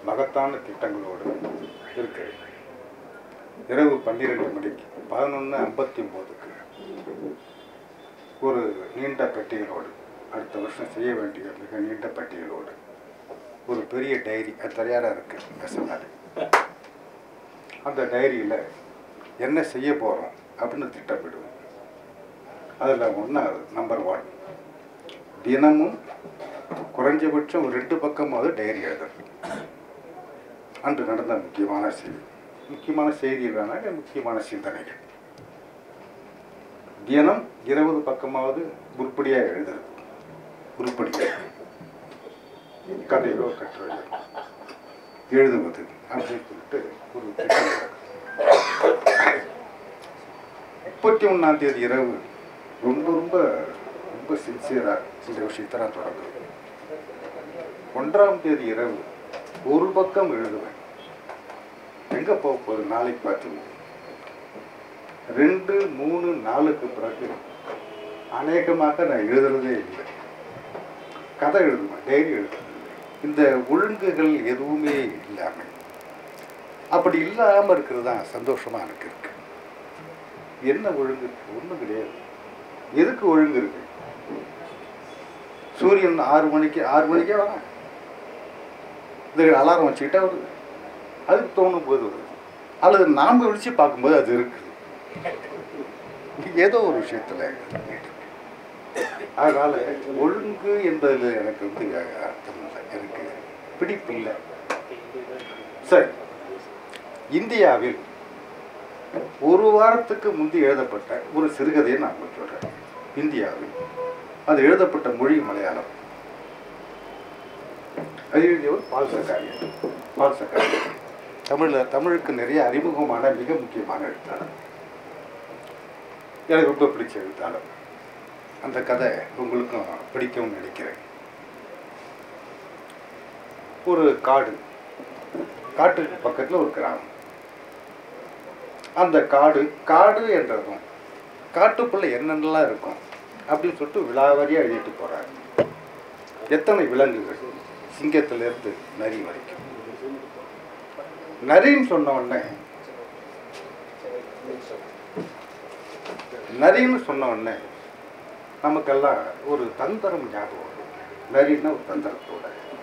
மகத்தான திட்டங்களோடு இருக்கு இரவு பன்னிரெண்டு மணிக்கு பதினொன்று ஐம்பத்தி ஒம்போதுக்கு ஒரு நீண்ட பட்டியலோடு அடுத்த வருஷம் செய்ய வேண்டிய மிக நீண்ட பட்டியலோடு ஒரு பெரிய டைரி அது தயாராக இருக்குது பேசினாரு அந்த டைரியில் என்ன செய்ய போகிறோம் அப்படின்னு திட்டமிடுவோம் அதில் ஒன்றாவது நம்பர் ஒன் தினமும் குறைஞ்சபட்சம் ஒரு ரெண்டு பக்கமாவது டைரி எழுதணும் அன்று நடந்த முக்கியமான செய்தி முக்கியமான செய்தி இல்லைனாக்க முக்கியமான சிந்தனைகள் தினம் இருபது பக்கமாவது உருப்படியாக எழுதுறது உருப்படியாக கதையோ கட்டுரையோ எழுதுவது அப்படின்னு சொல்லிட்டு ஒரு திட்டம் இருக்கு. முப்பத்தி ஒன்றாம் தேதி இரவு ரொம்ப ரொம்ப ரொம்ப சின்சியராக இந்த விஷயத்தை நான் தொடங்குவேன் ஒன்றாம் தேதி இரவு ஒரு பக்கம் எழுதுவேன் எங்கே போக போகுது நாளைக்கு பார்த்துங்க ரெண்டு மூணு நாலுக்கு பிறகு அநேகமாக நான் எழுதுறதே இல்லை கதை எழுதுவேன் டைரி எழுதுவேன் இந்த ஒழுங்குகள் எதுவுமே இல்லாமல் அப்படி இல்லாமல் இருக்கிறது தான் சந்தோஷமாக எனக்கு இருக்கு என்ன ஒழுங்கு இருக்கு ஒன்றும் கிடையாது எதுக்கு ஒழுங்கு இருக்கு சூரியன் ஆறு மணிக்கு ஆறு மணிக்கே வரேன் இந்த அலாரம் வச்சுக்கிட்டா வருது அதுக்கு தோணும் போது வருது அல்லது நாம் விழிச்சு பார்க்கும்போது அது இருக்குது ஏதோ ஒரு விஷயத்தில் அதனால் ஒழுங்கு என்பதில் எனக்கு வந்து அர்த்தம் இல்லை எனக்கு பிடிப்பு இல்லை சரி இந்தியாவில் ஒரு வாரத்துக்கு முந்தி எழுதப்பட்ட ஒரு சிறுகதையை நான் உங்களுக்கு சொல்கிறேன் இந்தியாவில் அது எழுதப்பட்ட மொழி மலையாளம் அது எழுதியவர் பால்சக்காரியர் பால்சக்காரியர் தமிழில் தமிழுக்கு நிறைய அறிமுகமான மிக முக்கியமான எழுத்தாளர் எனக்கு ரொம்ப பிடிச்ச எழுத்தாளர் அந்த கதை உங்களுக்கும் பிடிக்கும்னு நினைக்கிறேன் ஒரு காடு காட்டுக்கு பக்கத்தில் ஒரு கிராமம் அந்த காடு காடு என்றதும் காட்டுக்குள்ளே என்னென்னலாம் இருக்கும் அப்படின்னு சொல்லிட்டு விழாவாரியாக எழுதிட்டு போகிறாரு எத்தனை விலங்குகள் சிங்கத்திலிருந்து நரி வரைக்கும் நரின்னு சொன்ன உடனே நரின்னு சொன்ன உடனே நமக்கெல்லாம் ஒரு தந்திரம் ஞாபகம் வரும் நரின்னா ஒரு தந்திரத்தோட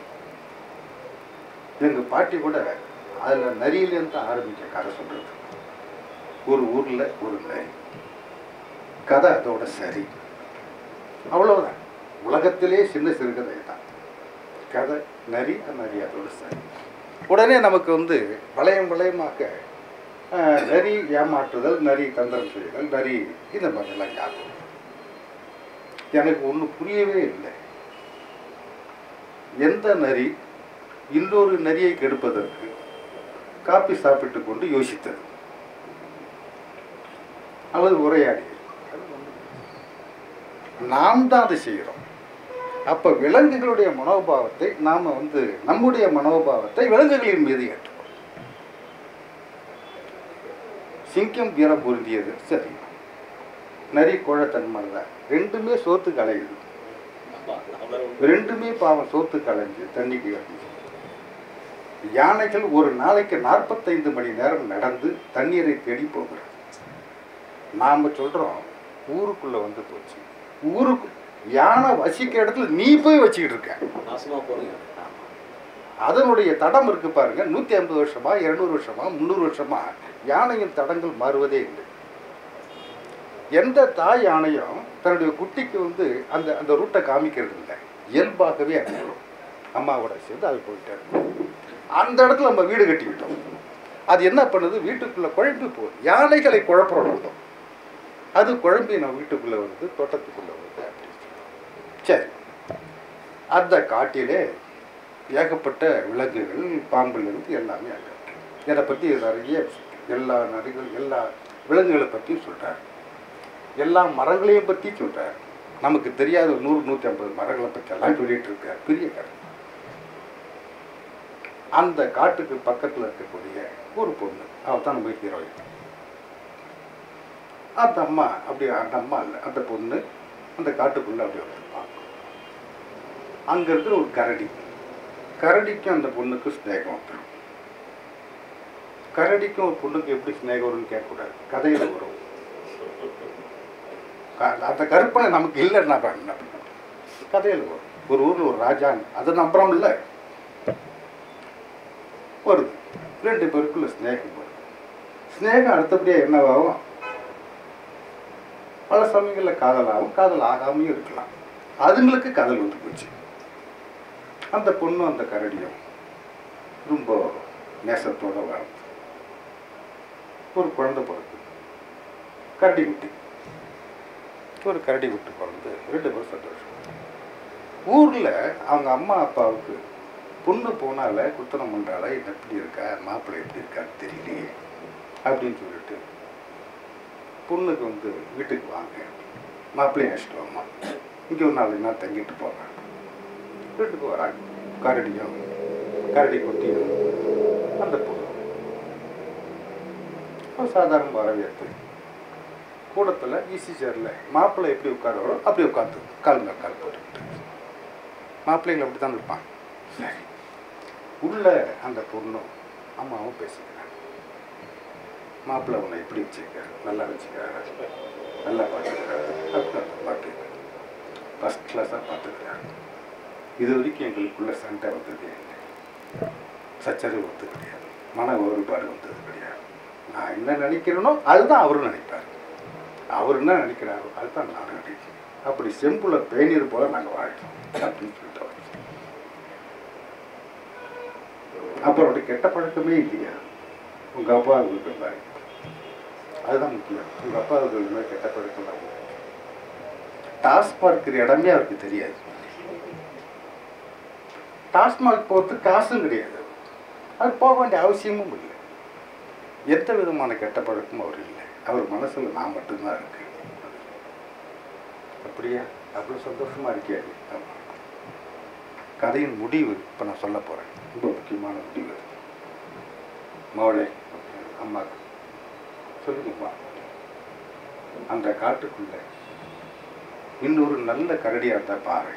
எங்கள் பாட்டி கூட அதில் நரியிலேருந்து தான் ஆரம்பிக்க கதை சொல்கிறது ஒரு ஊரில் ஒரு நரி கதை அதோட சரி அவ்வளவுதான் உலகத்திலே சின்ன சிறுகதை தான் கதை நரி நரி அதோட சரி உடனே நமக்கு வந்து வளையம் வளையமாக ஆஹ், நரி ஏமாற்றுதல் நரி தந்திரம் செய்தல் நரி இந்த மாதிரிலாம் ஞாபகம் எனக்கு ஒன்றும் புரியவே இல்லை எந்த நரி இன்னொரு நரியை கெடுப்பதற்கு காப்பி சாப்பிட்டு கொண்டு யோசித்தது அல்லது உரையாடியது நாம் தான் அதை செய்கிறோம் அப்போ விலங்குகளுடைய மனோபாவத்தை நாம் வந்து நம்முடைய மனோபாவத்தை விலங்குகளின் மீது ஏற்றுக்கணும் சிங்கம் வீரம் பொருந்தியது சரி நரி கோழத்தன்மை இல்லை ரெண்டுமே சோத்துக்கு அலையுது ரெண்டுமே பாவம் சோத்துக்கு அலைஞ்சு தண்ணிக்கு அலைஞ்சு யானைகள் ஒரு நாளைக்கு நாற்பத்தைந்து மணி நேரம் நடந்து தண்ணீரை தேடி போகிறது நாம் சொல்கிறோம் ஊருக்குள்ளே வந்து போச்சு ஊருக்கு யானை வசிக்கிற இடத்துல நீ போய் வச்சுக்கிட்டு இருக்க நாசமா போறீங்க அதனுடைய தடம் இருக்கு பாருங்க நூற்றி ஐம்பது வருஷமா இருநூறு வருஷமா முந்நூறு வருஷமா யானையின் தடங்கள் மாறுவதே இல்லை எந்த தாய் யானையும் தன்னுடைய குட்டிக்கு வந்து அந்த அந்த ரூட்டை காமிக்கிறது இல்லை இயல்பாகவே அது வரும் அம்மாவோட சேர்ந்து அது போயிட்டே இருக்கும் அந்த இடத்துல நம்ம வீடு கட்டிக்கிட்டோம் அது என்ன பண்ணுது வீட்டுக்குள்ளே குழம்பி போகுது யானைகளை குழப்பறோம் அது குழம்பி நம்ம வீட்டுக்குள்ளே வருது தோட்டத்துக்குள்ளே வருது அப்படின்னு சொல்லி. சரி அந்த காட்டிலே ஏகப்பட்ட விலங்குகள் பாம்புலேருந்து எல்லாமே அங்கே இருக்கு இதை பற்றி நிறைய எல்லா நரிகள் எல்லா விலங்குகளை பற்றியும் சொல்கிறார் எல்லா மரங்களையும் பற்றி சொல்கிறார் நமக்கு தெரியாத ஒரு நூறு நூற்றி ஐம்பது மரங்களை பற்றி எல்லாம் சொல்லிட்டு இருக்கார் பெரிய கதை அந்த காட்டுக்கு பக்கத்தில் இருக்கக்கூடிய ஒரு பொண்ணு அவள் தான் நம்ம ஹீரோயின் அந்த அம்மா அப்படி அந்த அம்மா இல்லை அந்த பொண்ணு அந்த காட்டுக்குள்ளே அப்படி வந்துருப்பான் அங்கே இருக்கிற ஒரு கரடி கரடிக்கும் அந்த பொண்ணுக்கு ஸ்நேகம் வந்துடும் கரடிக்கும் ஒரு பொண்ணுக்கு எப்படி ஸ்நேகம் வரும்னு கேட்கக்கூடாது கதையில் வரும் க- அந்த கற்பனை நமக்கு இல்லைன்னா அப்ப என்ன பண்ண? கதையில் வரும் ஒரு ஊரில் ஒரு ராஜாங்க அதை நம்புறோம் இல்லை வருது ரெண்டு பேருக்குள்ள ஸ்நேகம் வருது ஸ்நேகம் அடுத்தபடியாக என்னவாகும் பல சமயங்களில் காதலாகும் காதல் ஆகாமையும் இருக்கலாம் அதுங்களுக்கு காதல் வந்து போச்சு அந்த பொண்ணும் அந்த கரடியும் ரொம்ப நேசத்தோட வாழ்ந்து ஒரு குழந்தை பிறகு கரடி குட்டி ஒரு கரடி குட்டி பிறந்து ரெண்டு பேரும் சந்தோஷம் ஊரில் அவங்க அம்மா அப்பாவுக்கு பொண்ணு போனால குத்தனம் பண்ணுறால இது எப்படி இருக்கா மாப்பிள்ளை எப்படி இருக்கான்னு தெரியலையே அப்படின்னு சொல்லிட்டு பொண்ணுக்கு வந்து வீட்டுக்கு வாங்க மாப்பிள்ளையை அழைச்சிட்டு வாமா இங்கே ஒரு நாலு நாள் தங்கிட்டு போங்க வீட்டுக்கு வராங்க கரடியும் கரடி குட்டியும் அந்த பொண்ணு ஒரு சாதாரண வரவேற்பு கூடத்தில் ஈசி சேரில் மாப்பிள்ளை எப்படி உட்காருவாரோ அப்படி உட்காந்து கால் மேல் கால் போட்டுக்கிட்டு மாப்பிள்ளைகள் அப்படி தான் இருப்பாங்க சரி உள்ள அந்த பொண்ணும் அம்மாவும் பேசிக்கிறாங்க மாப்பிள்ளை உன்னை எப்படி வச்சுக்கிறாரு நல்லா வச்சுக்கிறாரு நல்லா பார்த்துக்கிறாரு அப்படின்னு அந்த அம்மா கேட்குறாரு ஃபஸ்ட் கிளாஸாக பார்த்துக்கிறாரு இது வரைக்கும் எங்களுக்குள்ள சண்டை வந்ததே இல்லை சச்சரவு வந்தது கிடையாது மன வேறுபாடு வந்தது கிடையாது நான் என்ன நினைக்கிறேனோ அதுதான் அவரும் நினைப்பார் அவர் என்ன நினைக்கிறாரோ அதுதான் நான் நினைக்கிறேன் அப்படி செம்புல பேநீர் போல நாங்கள் வாழ்க்கோம் அப்படின்னு சொல்லிட்டு அவர். அப்புறம் அப்படி கெட்ட பழக்கமே இல்லையா உங்கள் அப்பா அவங்களுக்கு இருந்தாரு அதுதான் முக்கியம் உங்கள் அப்பா அவங்களுக்கு மேலே கெட்ட பழக்கம் இல்லை டாஸ்மாக் இருக்கிற இடமே அவருக்கு தெரியாது டாஸ்மாக் போகிறதுக்கு காசும் கிடையாது அது போக வேண்டிய அவசியமும் இல்லை எந்த விதமான கெட்ட பழக்கமும் அவர் இல்லை அவர் மனசில் நான் மட்டும்தான் இருக்கு அப்படியா அவ்வளோ சந்தோஷமா இருக்கியா நீ? ஆமா. கதையின் முடிவு இப்போ நான் சொல்ல போகிறேன் ரொம்ப முக்கியமான முடிவு மோளே அம்மா சொல்லுங்கம்மா அந்த காட்டுக்குள்ள இன்னொரு நல்ல கரடியா இருந்தா பாரு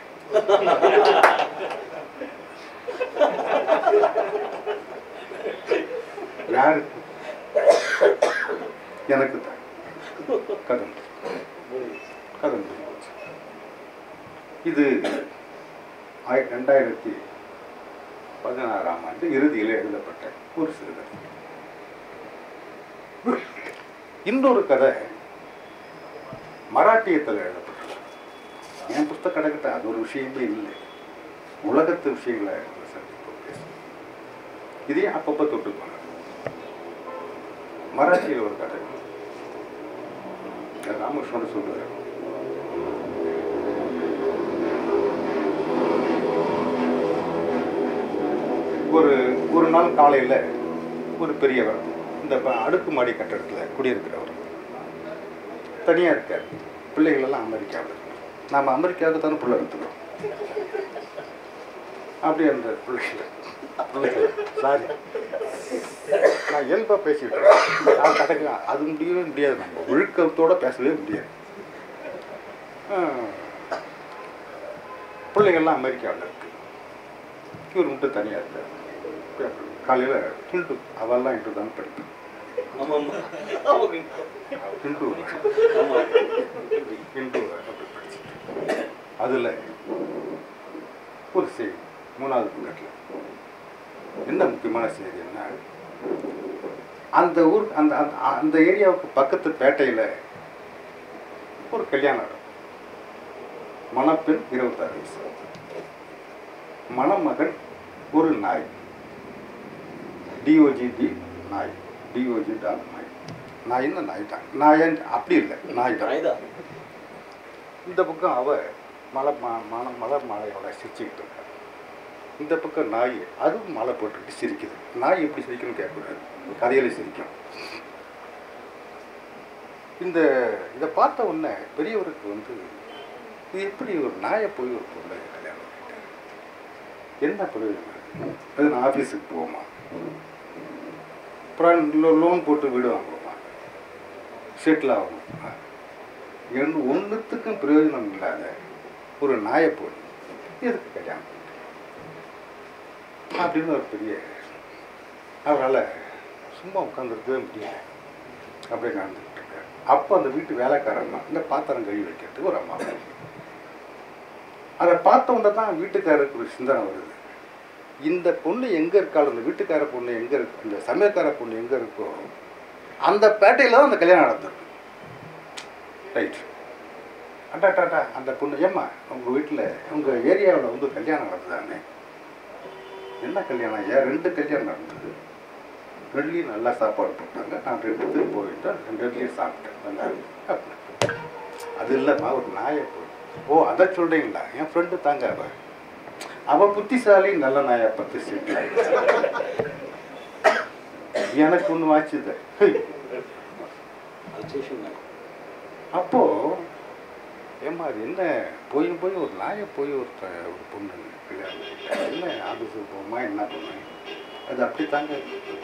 யாருக்கு எனக்கு தான் கதை கதை முடிஞ்சு போச்சு. இது ஆய- ரெண்டாயிரத்தி பதினாறாம் ஆண்டு இறுதியில் எழுதப்பட்ட ஒரு சிறுகதை இன்னொரு கதை மராட்டியத்தில் எழுதப்பட்டது என் புஸ்தக கடைக்கிட்ட அது ஒரு விஷயமே இல்லை உலகத்து விஷயங்களை நம்ம சந்திப்போம் பேசுவோம் இதையும் அப்பப்போ தொட்டுப்பாங்க மராட்டியில் ஒரு கதை அது ராமகிருஷ்ணன் சொல்லுவார் ஒரு ஒரு நாள் காலையில் ஒரு பெரியவர் இந்த ப- அடுக்குமாடி கட்டடத்தில் குடியிருக்கிறவர் தனியாக இருக்கார் பிள்ளைகள் எல்லாம் அமெரிக்காவில் இருக்கு நாம் அமெரிக்காவுக்கு தானே பிள்ளை எடுத்துக்கிறோம் அப்படி அந்த பிள்ளைகள் சாரி நான் இயல்பாக பேசிட்டு இருக்கேன். நான் கடைக்கு அது முடியவே முடியாது நம்ம ஒழுக்கத்தோடு பேசவே முடியாது ஆ, பிள்ளைகள்லாம் அமெரிக்காவில் இருக்கு இவர் மட்டும் தனியாக இருக்கார் காலையில் ஹிந்து அவெல்லாம் இன்று தான் படிப்பேன் ஹிந்து ஹிந்து அப்படி படிச்சுட்டு அதில் ஒரு செய்தி மூணாவது புக்கெட்டில் என்ன முக்கியமான செய்தின்னா அந்த ஊர் அந்த அந்த அந்த ஏரியாவுக்கு பக்கத்து பேட்டையில் ஒரு கல்யாணம் நடக்கும் மணப்பெண் இருபத்தாறு வயசு மணமகன் ஒரு நாய் டிஓஜி டி நாய் டிஓஜி டாக் நாய் நாயின்னு நாய் தான் நாயன் அப்படி இல்லை நாய் தான் இந்த பக்கம் அவ மலை மா மன மலர் மாலையோட சிரிச்சுக்கிட்டு இருக்கா இந்த பக்கம் நாய் அதுவும் மலை போட்டுக்கிட்டு சிரிக்குது நாய் எப்படி சிரிக்கணும்னு கேட்கக்கூடாது கதையில சிரிக்கும் இந்த இதை பார்த்த உடனே பெரியவருக்கு வந்து இது எப்படி ஒரு நாயை போய் ஒரு பொண்ணை கல்யாணம் பண்ணிட்டு என்ன பிரயோஜனம் அது நான் ஆஃபீஸுக்கு போவோமா அப்புறம் லோன் போட்டு வீடு வாங்குவோமா செட்டில் ஆகணுமா என் ஒன்றுத்துக்கும் பிரயோஜனம் இல்லாத ஒரு நாயை போய் எதுக்கு கல்யாணம் பண்ணிட்டு? அப்படின்னு ஒரு பெரிய அவரால் சும்மா உட்காந்துருக்கவே முடியல அப்படியே நடந்துக்கிட்டு இருக்காரு அப்போ அந்த வீட்டு வேலைக்காரம்மா இந்த பாத்திரம் கழுவி வைக்கிறதுக்கு ஒரு அம்மா வந்தாங்க. அதை பார்த்த உடனே தான் வீட்டுக்காரருக்கு ஒரு சிந்தனை வருது இந்த பொண்ணு எங்கே இருக்காளோ அந்த வீட்டுக்கார பொண்ணு எங்கே இருக்கு இந்த சமையல்கார பொண்ணு எங்கே இருக்கோ அந்த பேட்டையில் தான் அந்த கல்யாணம் நடந்திருக்கு ரைட் அட்டாட்டாட்டா அந்த பொண்ணு ஏம்மா உங்கள் வீட்டில் உங்கள் ஏரியாவில் வந்து கல்யாணம் நடந்ததானே என்ன கல்யாணம் ஏன் ரெண்டு கல்யாணம் நடந்தது ரெண்டுலேயும் நல்லா சாப்பாடு போட்டாங்க நான் ரெண்டு பேரும் போயிட்டு ரெண்டு இடத்துலையும் சாப்பிட்டேன் நல்லா இருக்கு அப்படின்னு. அது இல்லைம்மா ஒரு நாயை போய் ஓ அதை சொல்கிறீங்களா என் ஃப்ரெண்டு தாங்க அவ அவ புத்திசாலி நல்ல நாயை பத்து சீட்டு எனக்கு ஒன்று வாச்சுது அப்போ ஏம்மா அது என்ன போய் போய் ஒரு நாயை போய் ஒருத்த ஒரு பொண்ணு கல்யாணம் பண்ணிட்டா. என்ன ஆஃபீஸுக்கு போமா என்ன பண்ண அது அப்படி தாங்க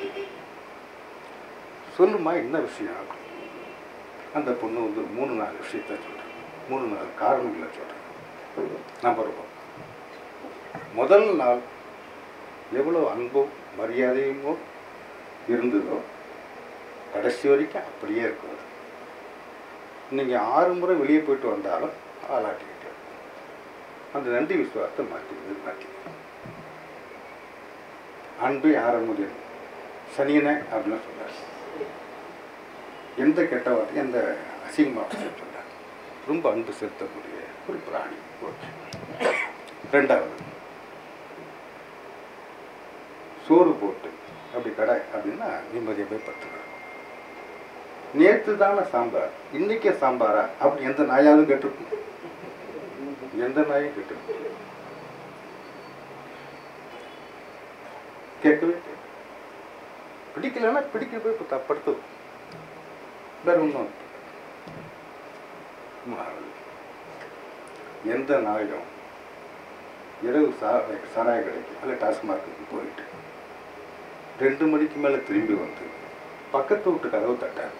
சொல்லுமா என்ன விஷயம் அந்த பொண்ணு வந்து மூணு நாலு விஷயத்த சொல்கிறேன் மூணு நாலு காரணங்களை சொல்கிறேன் நம்பர் ஒன் முதல் நாள் எவ்வளோ அன்பும் மரியாதையுமோ இருந்ததோ கடைசி வரைக்கும் அப்படியே இருக்கும் அது. நீங்கள் ஆறு முறை வெளியே போயிட்டு வந்தாலும் ஆளாட்டிக்கிட்டு இருக்கும். அந்த நன்றி விசுவாசத்தை மாற்றிக்கிறது மாற்றிக்கிறது அன்பே ஆரம்பியம் சனியனை அப்படின்னு சொல்றாரு எந்த கெட்ட வார்த்தை எந்த அசிங்கமாக சொல்றாரு ரொம்ப அன்பு செலுத்தக்கூடிய ஒரு பிராணி ஓகே ரெண்டாவது சோறு போட்டு அப்படி கடை அப்படின்னா நிம்மதியாக போய் பத்துக்கிறோம் நேற்று தானே சாம்பார் இன்னைக்கே சாம்பாரா அப்படி எந்த நாயாவது கேட்டிருக்கும் எந்த நாயும் கேட்டிருக்கும் கேட்கவே கேட்கல. பிடிக்கலன்னா பிடிக்க போய் இப்போ படுத்து வேற ஒன்றும் எந்த நாயும் இரவு சா சாராய கடைக்கு அல்ல டாஸ்மார்க்குக்கு போயிட்டு ரெண்டு மணிக்கு மேலே திரும்பி வந்து பக்கத்து வீட்டு கதவு தட்டார்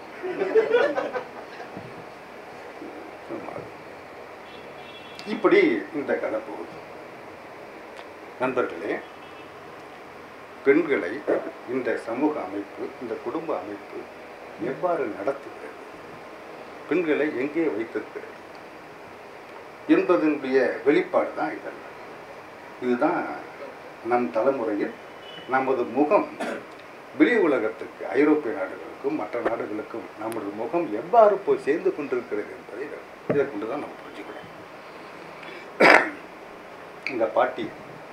இப்படி இந்த கதை போகுது நண்பர்களே பெண்களை இந்த சமூக அமைப்பு இந்த குடும்ப அமைப்பு எவ்வாறு நடத்துகிறது பெண்களை எங்கே வைத்திருக்கிறது என்பதனுடைய வெளிப்பாடு தான் இதெல்லாம் இதுதான் நம் தலைமுறையில் நமது முகம் வெளி உலகத்துக்கு ஐரோப்பிய நாடுகளுக்கும் மற்ற நாடுகளுக்கும் நமது முகம் எவ்வாறு போய் சேர்ந்து கொண்டிருக்கிறது என்பதை இதை- இதை கொண்டு தான் நம்ம புரிஞ்சுக்கணும் இந்த பாட்டி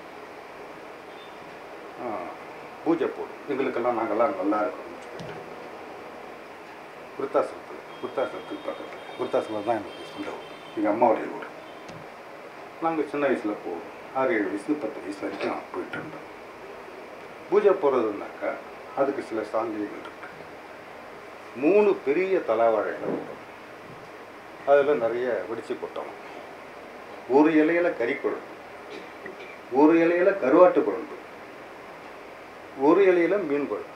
ஆ, பூஜை போடும் எங்களுக்கெல்லாம் நாங்கள்லாம் நல்லா இருக்கணும்னு சொல்லிட்டு விருத்தாசனத்தில் விருத்தாசனத்துக்கு பக்கத்தில் விருத்தாசனம் தான் எனக்கு சொந்த ஊர் எங்கள் அம்மாவுடைய ஊர் நாங்கள் சின்ன வயசில் போவோம் ஆறு ஏழு வயசு பத்து வயசு வரைக்கும் போயிட்டு இருந்தோம் பூஜை போகிறதுனாக்கா அதுக்கு சில சாங்கியங்கள் இருக்கு மூணு பெரிய தலாவாழைகளை போட்டோம் அதில் நிறைய வெடிச்சு போட்டோம் ஒரு இலையில கறி குழம்பு ஒரு இலையில கருவாட்டு குழம்பு ஒரு இலையில மீன் குழம்பு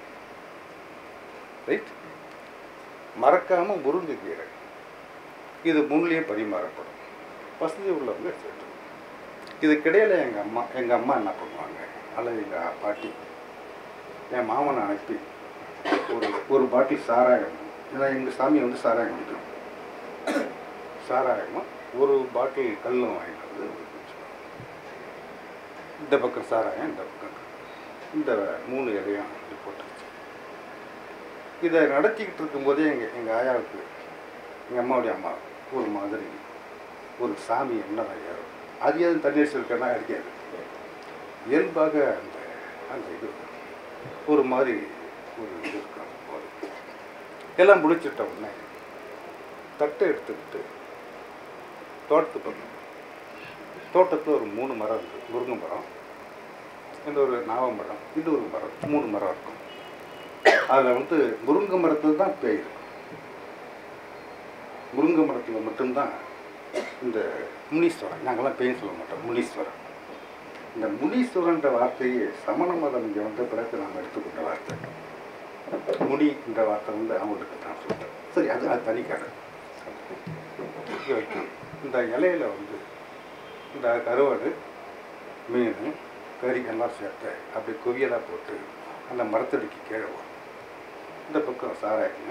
ரைட் மறக்காம முருங்கைக்கீரை இது முன்லேயே பரிமாறப்படும் வசதி உள்ளவங்க சேர்த்து இதுக்கிடையில் எங்கள் அம்மா எங்கள் அம்மா என்ன பண்ணுவாங்க அல்லது எங்கள் பாட்டி என் மாமனை அனுப்பி ஒரு ஒரு பாட்டில் சாராயம் ஏன்னா எங்கள் சாமி வந்து சாராயம் குடிக்கும் சாராயமும் ஒரு பாட்டில் கல்லும் வாங்கிட்டு வந்து குடிச்சோம். இந்த பக்கம் சாராயம் இந்த பக்கம் கல். இந்த மூணு இலையும் இப்படி போட்டுருச்சு இதை நடத்திக்கிட்டு இருக்கும்போதே எங்கள் எங்கள் ஆயாவுக்கு எங்கள் அம்மாவுடைய அம்மா ஒரு மாதிரி ஒரு சாமி என்ன ஐயா அது எதுவும் தண்ணீர் இருக்கன்னா அடிக்காது இயல்பாக அந்த அந்த இது ஒரு மாதிரி ஒரு இது இருக்கும் அந்த போது. எல்லாம் முடிச்சிட்ட உடனே தட்டை எடுத்துக்கிட்டு தோட்டத்து பக்கம் தோட்டத்தில் ஒரு மூணு மரம் இருக்குது முருங்கை மரம் இந்த ஒரு நாவமரம் இது ஒரு மரம் மூணு மரம் இருக்கும் அதில் வந்து முருங்கை மரத்தில் தான் பேய் இருக்கும் முருங்கை மரத்தில் மட்டும்தான் இந்த முனீஸ்வரன் நாங்கள்லாம் பேய்னு சொல்ல மாட்டோம் முனீஸ்வரன் இந்த முனீஸ்வரன்ற வார்த்தையை சமண மதம் இங்கே வந்த பிறகு நாம் எடுத்துக்கொண்ட வார்த்தை முனி என்ற வார்த்தை வந்து அவங்களுக்கு தான் சொல்லிட்டேன் சரி அது அது தனி கதை இங்க வைக்கணும். இந்த இலையில வந்து இந்த கருவாடு மீன் கறிக்கெல்லாம் சேர்த்து அப்படி குவியலாக போட்டு அந்த மரத்தடிக்கு கீழே வரும் இந்த பக்கம் சாராயங்க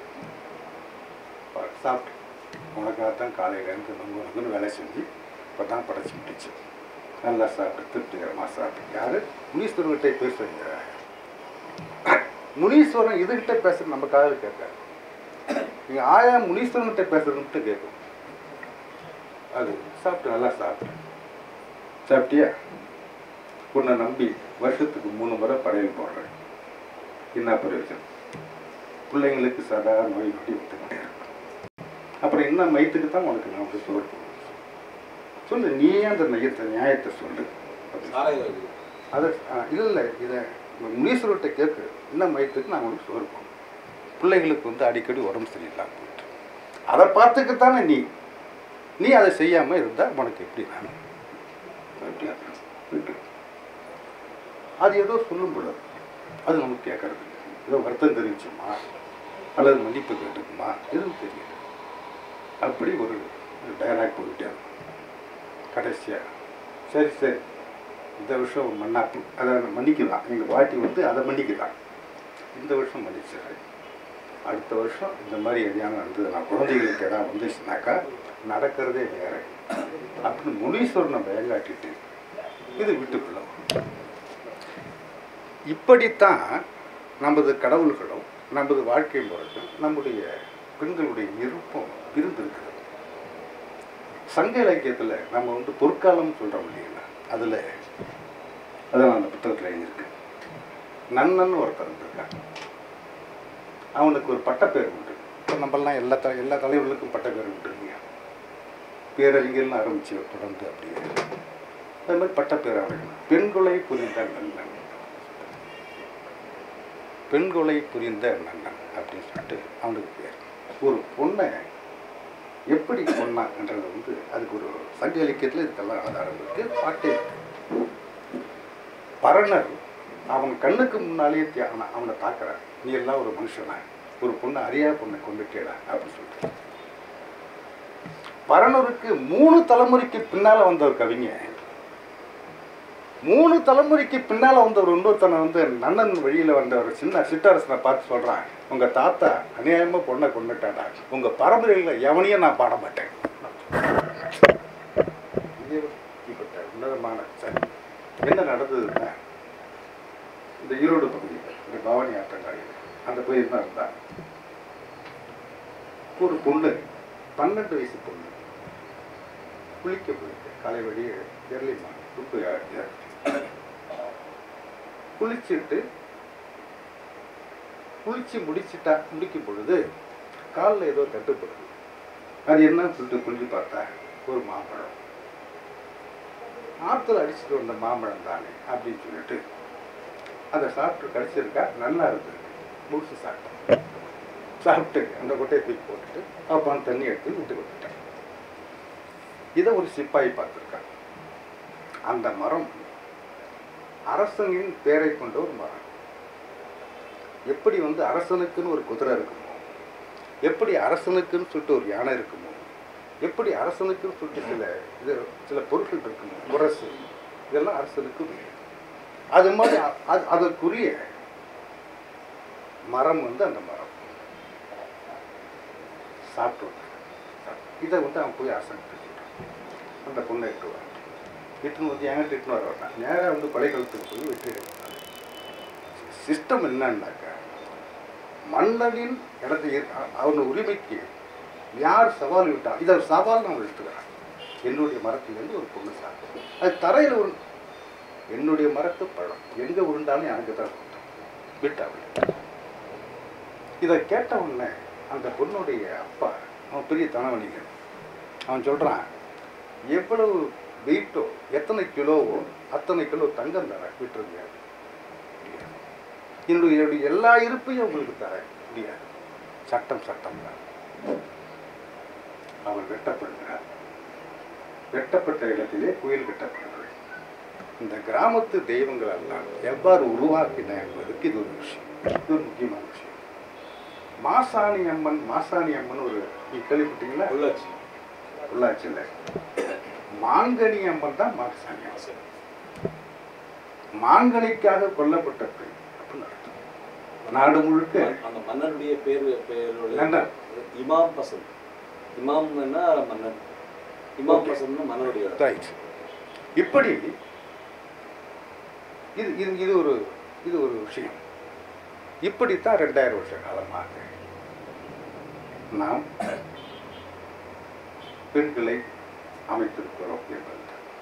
சாப்பிட்டு உனக்காக தான் காலையிலேருந்து நொங்கு நொங்குன்னு வேலை செஞ்சு இப்போ தான் படைச்சி முடிச்சு நல்லா சாப்பிட்டு திருப்திகரமாக சாப்பிட்டு யார் முனீஸ்வரர்கிட்ட பேசுறீங்க முனீஸ்வரன் இதுகிட்ட பேசுறது நம்ம காதில் கேட்காது நீங்கள் ஆயா முனீஸ்வரன்கிட்ட பேசுறதுன்ட்டு கேட்கும் அது சாப்பிட்டு நல்லா சாப்பிட்டு சாப்பிட்டியா உன்னை நம்பி வருஷத்துக்கு மூணு முறை படையல் போடுறேன் என்ன பிரயோஜனம் பிள்ளைங்களுக்கு சதா நோய் நொடி விட்டுக்கிட்டே இருக்கும் அப்புறம் என்ன மயத்துக்கு தான் உனக்கு நான் வந்து சோறு போடுவேன் சொல்லு நீயே அந்த நயத்தை நியாயத்தை சொல்லு அப்படின்னு. சாராயம் இருக்குது அது இல்லை இல்லை இதை முனீஸ்வரர்கிட்ட கேட்கு என்ன மயத்துக்கு நான் உனக்கு சோறு போடுவேன் பிள்ளைகளுக்கு வந்து அடிக்கடி உடம்பு சரியில்லாம போயிட்டு அதை பார்த்துக்கத்தானே நீ நீ அதை செய்யாமல் இருந்தால் உனக்கு எப்படி வேணும் அப்படியா? விட்டு. அது ஏதோ சொல்லும் பொழுது அது நமக்கு கேட்கறது இல்லை. ஏதோ வருத்தம் தெரிவிச்சுமா அல்லது மன்னிப்பு கேட்டுக்குமா எதுவும் தெரியல அப்படி ஒரு டயலாக் போயிட்டே இருக்கும் கடைசியாக சரி சரி இந்த வருஷம் மன்னாப்பு அதை மன்னிக்கலாம் எங்கள் பாட்டி வந்து அதை மன்னிக்கலாம் இந்த வருஷம் மன்னிச்சிடுறேன் அடுத்த வருஷம் இந்த மாதிரி எதையான நடந்தது நான் குழந்தைகளுக்கு எதாவது வந்துச்சுனாக்கா நடக்கிறதே வேற அப்படின்னு முனீஸ்வரனை பயங்காட்டிட்டு இது வீட்டுக்குள்ள வரும். இப்படித்தான் நமது கடவுள்களும் நமது வாழ்க்கை முறையும் நம்முடைய பெண்களுடைய விருப்பம் இருந்திருக்கிறது சங்க இலக்கியத்தில் நம்ம வந்து பொற்காலம் சொல்கிறோம் இல்லைங்களா அதில் அதான் அந்த புத்தகத்தில் எழுதியிருக்கேன் நன்னன் ஒருத்தர் இருந்திருக்கான் அவனுக்கு ஒரு பட்டப்பேர் உண்டு இப்போ நம்மெல்லாம் எல்லா த எல்லா தலைவர்களுக்கும் பட்டப்பேர் உண்டு இல்லையா பேரறிஞர்னு ஆரம்பிச்சு தொடர்ந்து அப்படியே அது மாதிரி பட்டப்பேர் அவர்கள் பெண்கொலை புரிந்த நன்னன் பெண்கொலை புரிந்த நன்னன் அப்படின்னு சொல்லிட்டு அவனுக்கு பேர் ஒரு பொண்ணை எப்படி கொன்னான்ன்றது வந்து அதுக்கு ஒரு சங்க இலக்கியத்தில் இதுக்கெல்லாம் ஆதாரம் இருக்கு பாட்டே இருக்கு. பரணர் அவன் கண்ணுக்கு முன்னாலேயே தியானம் அவனை தாக்குறான் நீ எல்லாம் ஒரு மனுஷனா ஒரு பொண்ணை அறியா பொண்ணை கொண்டுட்டேடா அப்படின்னு சொல்லிட்டு பரணருக்கு மூணு தலைமுறைக்கு பின்னால வந்த ஒரு கவிஞன் மூணு தலைமுறைக்கு பின்னால வந்தவர் இன்னொருத்தனை வந்து நன்னன் வழியில வந்த ஒரு சின்ன சிற்றரசனை பார்த்து சொல்றான் உங்க தாத்தா அநியாயமா பொண்ணை கொண்டுட்டாடா உங்க பரம்பரையில எவனையும் நான் பாட மாட்டேன் இது இப்படிப்பட்ட உன்னதமான சரி என்ன நடந்ததுன்னா இந்த ஈரோடு பகுதியில் இந்த பவானி ஆற்றங்காடியில் அந்த பகுதியில் தான் இருந்தா ஒரு பொண்ணு பன்னெண்டு வயசு பொண்ணு குளிக்க போயிட்டு காலை வழியே எர்லிமா துப்பு குளிச்சுட்டு குளிச்சு முடிச்சிட்டா முடிக்கும் பொழுது காலில் ஏதோ தட்டுப்படுது அது என்னன்னு சொல்லிட்டு குளிச்சு பார்த்தா ஒரு மாம்பழம் ஆற்றுல அடிச்சுட்டு வந்த மாம்பழம் தானே அப்படின்னு சொல்லிட்டு அதை சாப்பிட்டு கடிச்சிருக்கா நல்லா இருக்கு முழுசு சாப்பிட்டேன் சாப்பிட்டு அந்த கொட்டையை தூக்கி போட்டுட்டு அப்புறம் தண்ணி எடுத்து வீட்டுக்கு வந்துட்டேன் இதை ஒரு சிப்பாய் பார்த்துருக்கான் அந்த மரம் அரசனின் பேரை கொண்ட ஒரு மரம் எப்படி வந்து அரசனுக்குன்னு ஒரு குதிரை இருக்குமோ எப்படி அரசனுக்குன்னு சொல்லிட்டு ஒரு யானை இருக்குமோ எப்படி அரசனுக்குன்னு சொல்லிட்டு சில இது சில பொருட்கள் இருக்குமோ முரசு இதெல்லாம் அரசனுக்கு வேணும் அது மாதிரி அ- அது அதற்குரிய மரம் வந்து அந்த மரம் சாப்பிட்டு வந்தாங்க. இதை வந்து அவன் போய் அரசன் சொல்கிறான் அந்த பொண்ணை இட்டு வரான் இட்டுன்னு வந்து என்கிட்ட இட்டுன்னு வர வேண்டாம் நேராக வந்து கொலைக்களத்துக்கு போய் வெற்றி எடுக்கிறாங்க சிஸ்டம் என்னன்னாக்கா மன்னனின் இடத்தை அ- அவன் உரிமைக்கு யார் சவால் விட்டா இதை ஒரு சவால் நான் எடுத்துக்கிறேன் என்னுடைய மரத்திலேருந்து ஒரு பொண்ணு சாப்பிடும் அது தரையில் ஒரு என்னுடைய மரத்து பழம் எங்கே உருண்டாலும் எனக்கு தான் சொந்தம் விட்டாவில் இதை கேட்ட உடனே அந்த பொண்ணுடைய அப்பா அவன் பெரிய தனவணிகன் அவன் சொல்கிறான் எவ்வளவு வெயிட்டோ எத்தனை கிலோவோ அத்தனை கிலோ தங்கம் தரேன் விட்டுருங்க முடியாது. என்னுடைய என்னுடைய எல்லா இருப்பையும் உங்களுக்கு தரேன் முடியாது சட்டம் சட்டம் தான் அவன் வெட்டப்படுகிறார் வெட்டப்பட்ட இடத்திலே கோயில் கட்டப்படுகிறது இந்த கிராமத்து தெய்வங்கள் எல்லாம் எவ்வாறு உருவாக்கின என்பதற்கு இது ஒரு விஷயம் இது ஒரு முக்கியமான விஷயம் மாசாணி அம்மன் மாசாணி அம்மன் ஒரு நீ கேள்விப்பட்டீங்களா உள்ளாட்சி உள்ளாட்சியில் மாங்கனி அம்மன் தான் மாசாணி அம்மன் மாங்கனிக்காக கொல்லப்பட்ட பெண் அப்படின்னு அர்த்தம் நாடு முழுக்க அந்த மன்னருடைய பேர் பேருடைய மன்னர். இமாம் பசந்த் இமாம்னா மன்னர் இமாம் Okay. பசந்த்னா மன்னருடைய ரைட் இப்படி இது இது இது ஒரு இது ஒரு விஷயம் இப்படித்தான் ரெண்டாயிரம் வருஷ காலமாக நாம் பெண்களை அமைத்திருக்கிறோம் என்பது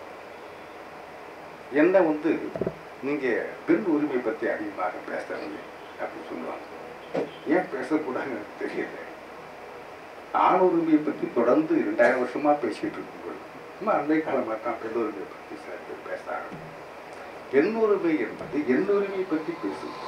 என்ன வந்து நீங்க பெண் உரிமை பற்றி அதிகமாக பேசுறீங்க அப்படின்னு சொல்லுவாங்க ஏன் பேசக்கூடாதுன்னு எனக்கு தெரியல ஆண் உரிமையை பற்றி தொடர்ந்து ரெண்டாயிரம் வருஷமா பேசிட்டு இருக்கும்போது சும்மா அன்னை காலமாக தான் பெண் உரிமையை பற்றி சில பேர் பேசுறாங்க பெண் உரிமை என்பது என் உரிமையை பற்றி பேசும்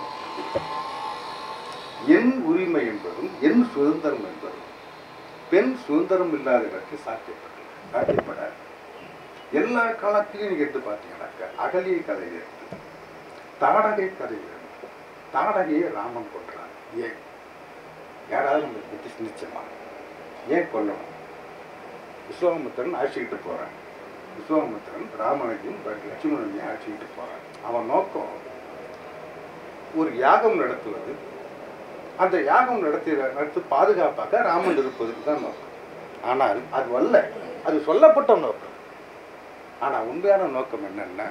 என் உரிமை என்பதும் என் சுதந்திரம் என்பதும் பெண் சுதந்திரம் இல்லாத இடத்தில் சாத்தியப்பட்டது சாத்தியப்படாது எல்லா காலத்திலையும் நீங்க எடுத்து பார்த்தீங்கன்னாக்க அகலிய கதையில இருந்து தாடகை கதையில இருந்து தாடகையை ராமன் கொன்றான் ஏன் யாராவது நம்ம பற்றி சிந்திச்சோமா ஏன் கொல்லணும் விஸ்வாமித்திரன் அழைச்சிக்கிட்டு போறான் விஸ்வாமித்திரன் ராமனையும் லட்சுமணனையும் அழைச்சிக்கிட்டு போறான் அவன் நோக்கம் ஒரு யாகம் நடத்துவது அந்த யாகம் நடத்தி நடத்தி பாதுகாப்பாக ராமன் இருப்பதுக்கு தான் நோக்கம் ஆனால் அது அல்ல அது சொல்லப்பட்ட நோக்கம் ஆனால் உண்மையான நோக்கம் என்னன்னா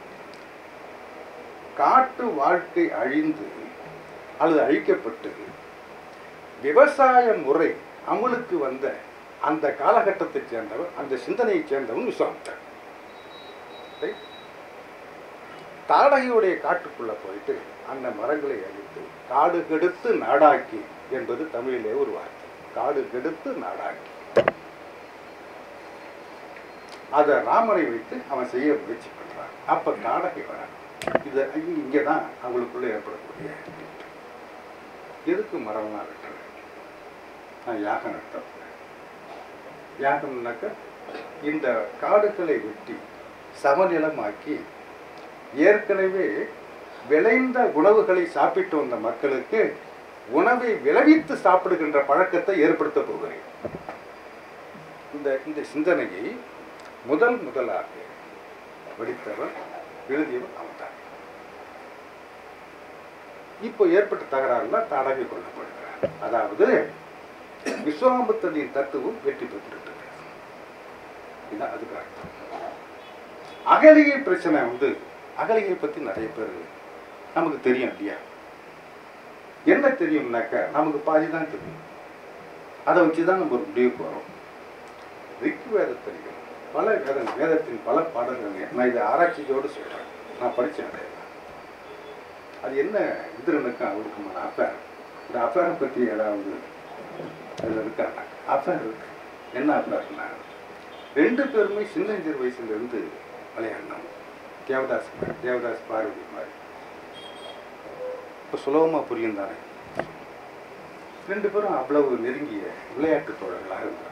காட்டு வாழ்க்கை அழிந்து அல்லது அழிக்கப்பட்டு விவசாய முறை அமலுக்கு வந்த அந்த காலகட்டத்தைச் சேர்ந்தவர் அந்த சிந்தனையைச் சேர்ந்தவன் விஸ்வாமித்தர் Right? தாடகையுடைய காட்டுக்குள்ள போயிட்டு அந்த மரங்களை அழித்து காடு கெடுத்து நாடாக்கி என்பது தமிழிலே ஒரு வார்த்தை காடு கெடுத்து நாடாக்கி அதை ராமனை வைத்து அவன் செய்ய முயற்சி பண்றான் அப்ப தாடகை வரான் இது இங்கே தான் அவங்களுக்குள்ள ஏற்படக்கூடிய எதுக்கு மரம்லாம் வெட்டுறது நான் யாகம் நடத்த யாகம்னாக்க இந்த காடுகளை வெட்டி சமநிலமாக்கி ஏற்கனவே விளைந்த உணவுகளை சாப்பிட்டு வந்த மக்களுக்கு உணவை விளைவித்து சாப்பிடுகின்ற பழக்கத்தை ஏற்படுத்த போகிறேன் இந்த இந்த சிந்தனையை முதல் முதலாக வெடித்தவன் எழுதியவன் அவன்தான் இப்போ ஏற்பட்ட தகராறுல தாடகை கொல்லப்படுகிறார் அதாவது விஸ்வாமித்தனின் தத்துவம் வெற்றி பெற்றுவிட்டது இதுதான் அதுக்கு அர்த்தம் அகலிகை பிரச்சனை வந்து அகலிகை பத்தி நிறைய பேர் நமக்கு தெரியும் இல்லையா என்ன தெரியும்னாக்க நமக்கு பாதி தான் தெரியும் அதை வச்சு தான் நம்ம ஒரு முடிவுக்கு வரோம் ரிக் வேதத்திலையும் பல வேத வேதத்தின் பல பாடல்கள் நான் இதை ஆராய்ச்சியோடு சொல்றேன் நான் படித்தேன் அதை அது என்ன இந்திரனுக்கும் அவருக்குமான அஃபேர் இந்த அஃபேரை பற்றி ஏதாவது அதில் இருக்காங்க அஃபேர் இருக்கு என்ன அஃபேர்னா ரெண்டு பேருமே சின்னஞ்சிறு வயசுலேருந்து விளையாடினோம் தேவதாஸ் மாதிரி தேவதாஸ் பார்வதி மாதிரி இப்போ சுலபமாக புரியும் தானே ரெண்டு பேரும் அவ்வளவு நெருங்கிய விளையாட்டு தோழர்களாக இருந்தாங்க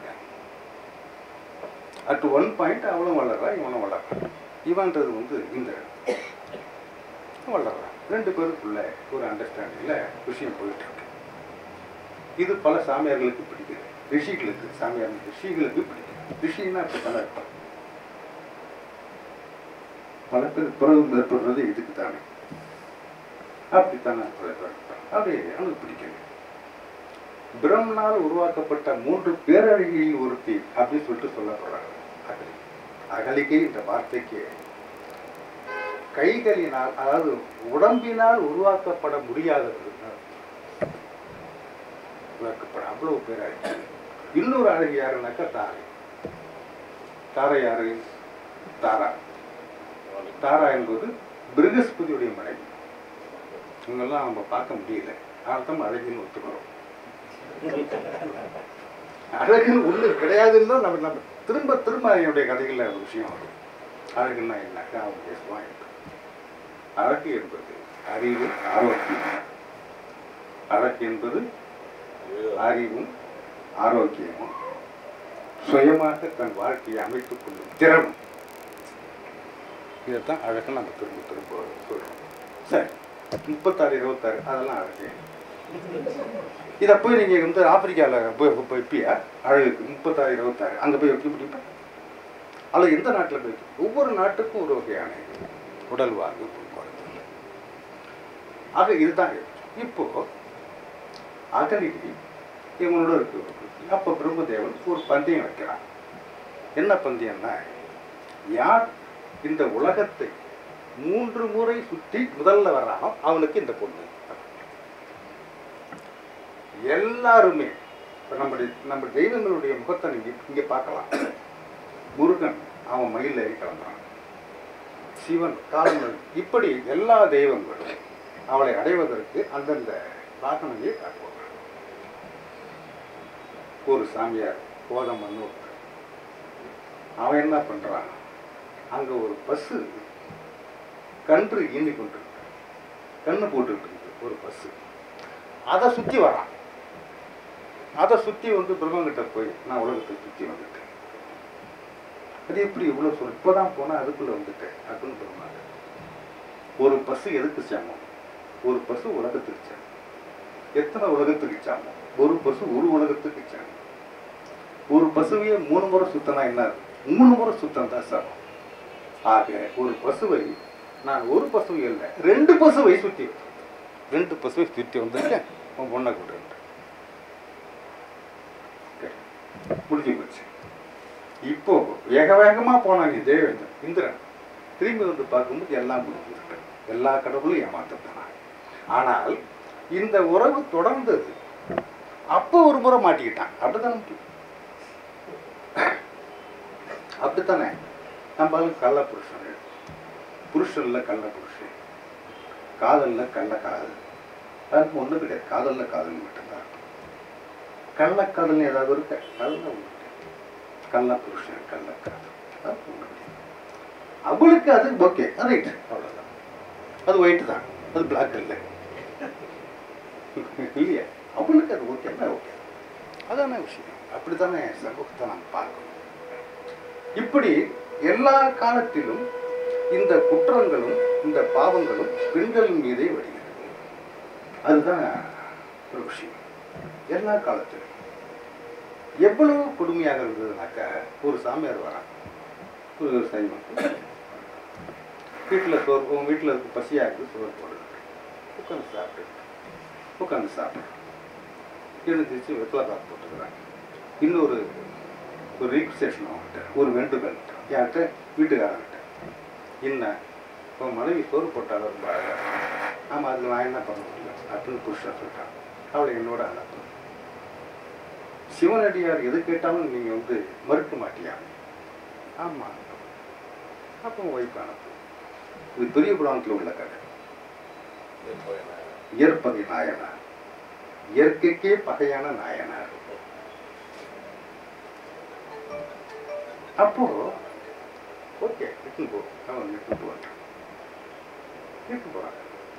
அட் ஒன் பாயிண்ட் அவளும் வளர்றா இவனும் வளர்றான் இவன்றது வந்து இந்திரன் வளர்றான் ரெண்டு பேருக்குள்ள ஒரு அண்டர்ஸ்டாண்டிங்கில் விஷயம் போயிட்டு இருக்கு இது பல சாமியார்களுக்கு பிடிக்குது ரிஷிகளுக்கு சாமியார் ரிஷிகளுக்கு பிடிக்குது ரிஷின்னா அப்படி தானே இருப்பான் பல பேர் பிறகு ஏற்படுறது இதுக்கு தானே அப்படித்தானே பல பேர் இருப்பாங்க. அப்படி அவனுக்கு பிடிக்கல பிரம்மனால் உருவாக்கப்பட்ட மூன்று பேரழகியில் ஒருத்தி அப்படின்னு சொல்லிட்டு சொல்லப்படுறாங்க அகலி அகலிகை என்ற வார்த்தைக்கு கைகளினால் அதாவது உடம்பினால் உருவாக்கப்பட முடியாதது உருவாக்கப்பட அவ்வளவு பேர் அழகி இன்னொரு அழகி யாருன்னாக்கா தாரை தாரை யாரு தாரா தாரா என்பது பிருகஸ்பதியுடைய மனைவி இவங்கெல்லாம் நம்ம பார்க்க முடியல அர்த்தம் அழகின்னு ஒத்துக்கிறோம் அழகுன்னு ஒண்ணு கிடையாதுன்னு தான் நம்ம நம்ம திரும்ப திரும்ப என்னுடைய கதைகள்ல ஒரு விஷயம் வரும் அழகுன்னா என்னக்கா அவன் பேசுவான் என்று. அழகு என்பது அறிவு ஆரோக்கியம் அழகு என்பது அறிவும் ஆரோக்கியமும் சுயமாக தன் வாழ்க்கையை அமைத்துக் கொள்ளும் திறனும் இதைத்தான் அழகு நம்ம திரும்ப திரும்ப சொல்றோம் சரி முப்பத்தாறு இருபத்தாறு அதெல்லாம் அழகு இதை போய் நீங்கள் வந்து ஆப்பிரிக்காவில் போய் போய் வைப்பியா அழகுக்கு முப்பத்தாறு இருபத்தாறு அங்கே போய் வைக்க முடியுமா அல்லது எந்த நாட்டில் போய் வைக்க- ஒவ்வொரு நாட்டுக்கும் ஒரு வகையான உடல் வாழ்வு போக்குவரத்து ஆக இதுதான் இப்போ அகலிகை இவங்களோட இருக்கு அப்போ பிரம்மதேவன் ஒரு பந்தயம் வைக்கிறான் என்ன பந்தயம்னா யார் இந்த உலகத்தை மூன்று முறை சுற்றி முதல்ல வர்றானோ அவனுக்கு இந்த பொண்ணு எல்லாருமே இப்ப நம்முடைய நம்ம தெய்வங்களுடைய முகத்தை நீங்க இங்க பார்க்கலாம் முருகன் அவன் மயில் ஏறி கிளம்புறான் சிவன் காலங்கள் இப்படி எல்லா தெய்வங்களும் அவளை அடைவதற்கு அந்தந்த வாகனங்களை காட்டுவாங்க ஒரு சாமியார் கோதமன்னு ஒருத்தர். அவன் என்ன பண்றான் அங்க ஒரு பஸ்ஸு கன்று ஈனி கொண்டு கண்ணு போட்டுக்கிட்டு இருக்கு ஒரு பஸ்ஸு அதை சுற்றி வரான் அதை சுற்றி வந்து பிரம்மங்கிட்ட போய் நான் உலகத்தை சுற்றி வந்துட்டேன் அது எப்படி இவ்வளோ சொல் இப்போ தான் போனால் அதுக்குள்ளே வந்துட்டேன் அப்படின்னு பிரம்மாங்க ஒரு பசு எதுக்கு சாமம் ஒரு பசு உலகத்துக்கு சாமம் எத்தனை உலகத்துக்கு சாமம் ஒரு பசு ஒரு உலகத்துக்கு சாமம் ஒரு பசுவையே மூணு முறை சுத்தனா என்ன ஆகும்? மூணு முறை சுத்தம் தான் சாமம் ஆக ஒரு பசுவை நான் ஒரு பசுவை இல்லை ரெண்டு பசுவை சுற்றி ரெண்டு பசுவை சுற்றி வந்திருக்கேன் உன் பொண்ணை கூட்டு முடிஞ்சு போச்சு இப்போ வேக வேகமா போனாங்க தேவேந்திரன் இந்திரன் திரும்பி வந்து பார்க்கும்போது எல்லாம் முடிஞ்சிருக்கு எல்லா கடவுளும் ஏமாத்தப்பட்டாங்க ஆனால் இந்த உறவு தொடர்ந்தது அப்போ ஒரு முறை மாட்டிக்கிட்டான் அப்படித்தானே முக்கியம். அப்படித்தானே நம்மளும் கள்ள புருஷன் புருஷன்ல கள்ள புருஷன் காதல்ல கள்ள காதல் அது ஒன்றும் கிடையாது காதல்ல காதல் மட்டும்தான் கள்ளக்காதல் ஏதாவது இருக்க அதெல்லாம் ஒண்ணு கிடையாது. கள்ள புருஷன் கள்ளக்காதல் அது ஒண்ணு கிடையாது. அவளுக்கு அது ஓகே ரைட் அவ்வளோதான் அது ஒயிட் தான் அது பிளாக் இல்லை இல்லையா அவளுக்கு அது ஓகேன்னா ஓகே அதான விஷயம் அப்படித்தானே சமூகத்தை நாம் பார்க்கணும் இப்படி எல்லா காலத்திலும் இந்த குற்றங்களும் இந்த பாவங்களும் பெண்கள் மீதே வருகிறது அதுதான் ஒரு விஷயம் எல்லா காலத்திலும் எவ்வளவு கொடுமையாக இருந்ததுனாக்கா ஒரு சாமியார் வரான் ஒரு சைவம் வீட்டில் சோறு உன் வீட்டில் இருக்கு பசியாக இருக்குது சோறு போடுது உட்காந்து சாப்பிட்டு உட்காந்து சாப்பிடு எழுந்திரிச்சு வெத்தலை பாக்கு போட்டுக்கிறாங்க இன்னொரு ஒரு ரீக்வசேஷன் அவங்ககிட்ட ஒரு வேண்டுதல் யார்கிட்ட வீட்டுக்காரங்கிட்ட என்ன உன் மனைவி சோறு போட்டாலும் ரொம்ப அழகா இருக்கு. ஆமா அதில் நான் என்ன பண்ண முடியும் அப்படின்னு புருஷன் சொல்லிட்டான் அவளை என்னோட அனுப்பு சிவனடியார் எது கேட்டாலும் நீங்கள் வந்து மறுக்க மாட்டியா ஆமாம் அப்போ ஒய்ஃப் அனுப்பு இது பெரிய புராணத்தில் உள்ள கதை இயற்பகை நாயனார் இயற்கைக்கே பகையான நாயனார் அப்போ ஓகே இட்டுன்னு போ அவன் இட்டுன்னு போட்டான் இட்டுன்னு போறாங்க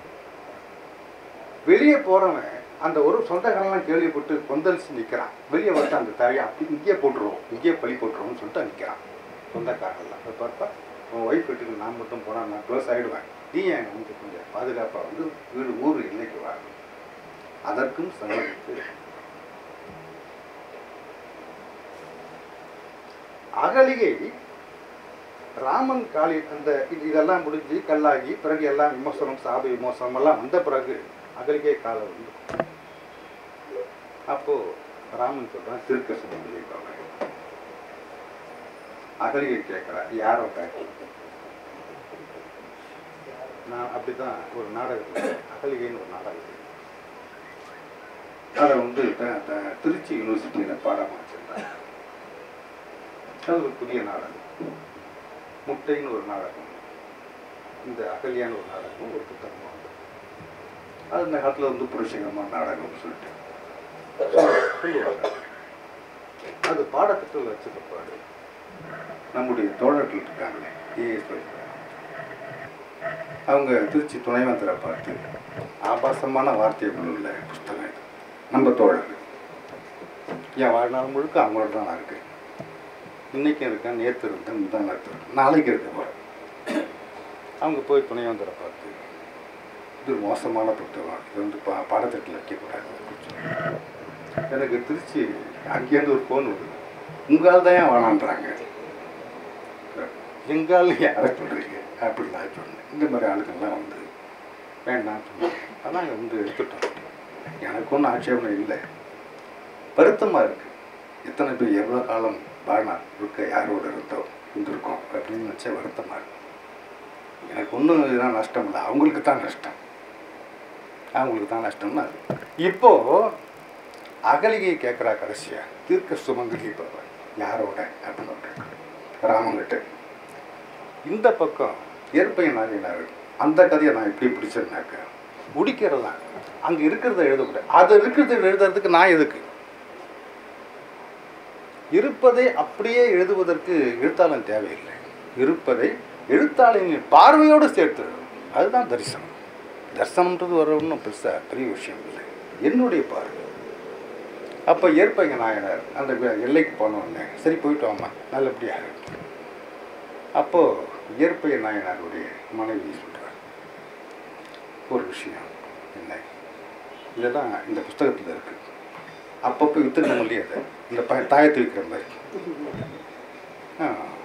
வெளியே போறவன் அந்த ஒரு சொந்தக்காரெல்லாம் கேள்விப்பட்டு கொந்தளிச்சு நிற்கிறான் வெளியே வந்து அந்த தழையை அப்படி இங்கேயே போட்டுருவோம் இங்கேயே பழி போட்டுருவோம்னு சொல்லிட்டு நிற்கிறான் சொந்தக்காரெல்லாம் இப்போ பார்ப்பா உன் ஒய்ஃப் வீட்டுக்கு நான் மட்டும் போனால் நான் க்ளோஸ் ஆகிடுவேன் நீ என் வந்து கொஞ்சம் பாதுகாப்பாக வந்து வீடு ஊர் எல்லைக்கு வா அதற்கும் சம்மதித்து அகலிகை ராமன் காளி அந்த இது இதெல்லாம் முடிஞ்சு கல்லாகி பிறகு எல்லாம் விமர்சனம் சாப விமர்சனம் எல்லாம் வந்த பிறகு அகலிகை காலம் வந்து அப்போ ராமன் சொல்றான் திருக்க சொல்லியிருக்காங்க அகலிகை கேட்கிறா யாரோ பேக்கி நான் அப்படிதான் ஒரு நாடகத்தில் அகலிகைன்னு ஒரு நாடகம் இருக்கு. அதை வந்து த- த- திருச்சி யூனிவர்சிட்டியில் பாடமாக வச்சிருந்தாங்க அது ஒரு புதிய நாடகம் முட்டைன்னு ஒரு நாடகம் இந்த அகல்யான்னு ஒரு நாடகம் ஒரு புத்தகமாக வந்து அது இந்த காலத்தில் வந்து புருஷகமான நாடகம்னு சொல்லிட்டு சொல்லுவாங்க அது பாடத்திட்டத்தில் வச்ச பாடு நம்முடைய தோழர்கள் இருக்காங்களே ஏஎஸ் அவங்க திருச்சி துணைவேந்தரை பார்த்து ஆபாசமான வார்த்தைகள் உள்ள புஸ்தகம் இது நம்ம தோழர்கள் என் வாழ்நாள் முழுக்க அவங்களோட தான் நான் இருக்கேன் இன்னைக்கு இருக்கேன் நேற்று இருக்கேன் முந்தா நேற்று இருக்கேன் நாளைக்கு இருக்க போகிறேன் அவங்க போய் துணைவேந்தரை பார்த்து இது ஒரு மோசமான புத்தகம் இது வந்து பா பாடத்திட்டத்தில் வைக்கக்கூடாது அப்படின்னு சொன்னாங்க. எனக்கு திருச்சி அங்கேருந்து ஒரு ஃபோன் வருது உங்களால் தான் ஏன் வேணான்றாங்க எங்கால் யாரை சொல்கிறீங்க அப்படின்னு நான் சொன்னேன் இந்த மாதிரி ஆளுங்கள்லாம் வந்து வேண்டாம் சொன்னேன். அதான் இங்க வந்து எடுத்துட்டோம் எனக்கு ஒன்றும் ஆட்சேபனை இல்லை வருத்தமாக இருக்கு எத்தனை பேர் எவ்வளோ காலம் வாழ்னா இருக்க யாரோட இருந்தோம் இருந்திருக்கோம் அப்படின்னு நினச்சா வருத்தமாக இருக்கு எனக்கு ஒன்றும் இதெல்லாம் நஷ்டம் இல்லை அவங்களுக்கு தான் நஷ்டம் அவங்களுக்கு தான் நஷ்டம்னா இப்போ அகலிகை கேட்குறா கடைசியா தீர்க்க சுமங்கலி பவன் யாரோட அப்படின்னு கேட்குறா. ராமங்கிட்ட இந்த பக்கம் இயற்பை நாகினார் அந்த கதையை நான் எப்படி பிடிச்சேன்னாக்க முடிக்கிறது தான் அங்கே இருக்கிறத எழுதக்கூடாது அது இருக்கிறத எழுதுறதுக்கு நான் எதுக்கு இருப்பதை அப்படியே எழுதுவதற்கு எழுத்தாளன் தேவையில்லை இருப்பதை எழுத்தாளனின் பார்வையோடு சேர்த்து எழுதணும். அதுதான் தரிசனம் தரிசனம்ன்றது வர ஒன்றும் பெருசாக பெரிய விஷயம் இல்லை என்னுடைய பார்வை அப்போ ஏற்பங்க நாயனார் அந்த வே- எல்லைக்கு போன உடனே சரி போயிட்டு வாம்மா நல்லபடியாக இருக்கு. அப்போ இயற்பை நாயனாருடைய மனைவி சொல்றார் ஒரு விஷயம் என்ன இதெல்லாம் இந்த புஸ்தகத்தில் இருக்கு அப்பப்போ வித்துக்க முடியாது இந்த ப தாயத்தை விற்கிற மாதிரி ஆ.